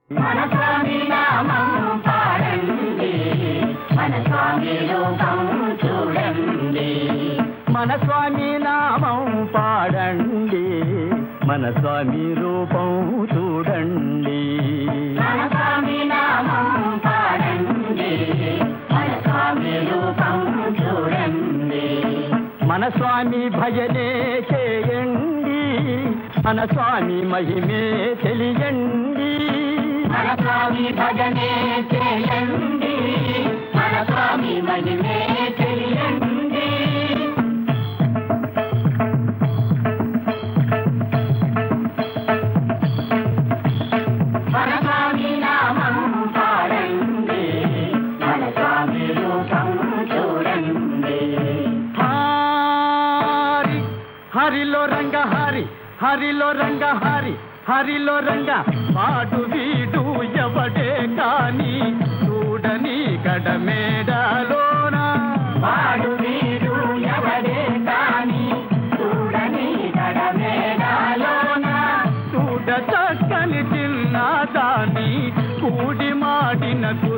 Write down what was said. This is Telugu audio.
మన స్వామి నామం పాడండి మన స్వామి రూపం చూడండి మన స్వామి నామం పాడండి మన స్వామి రూపం చూడండి మన స్వామి నామం పాడండి మన స్వామి రూపం చూడండి మన స్వామి భజనే చేయండి మన స్వామి మహిమే తెలియండి మన స్వామి భజనే చేయండి మన స్వామి మహిమే తెలియండి మన స్వామి నామం పాడండి మన స్వామి రూపం చూడండి హారి హరిలో రంగ హరి హరిలో రంగ హరి హరిలో రంగ పాడు వీడు ఎవడే కాని చూడని గడమేడలోన వాడు వీడు ఎవడే కాని చూడని గడమేడాలోన చూడ చక్కని చిన్నదాని కూడి మాడిన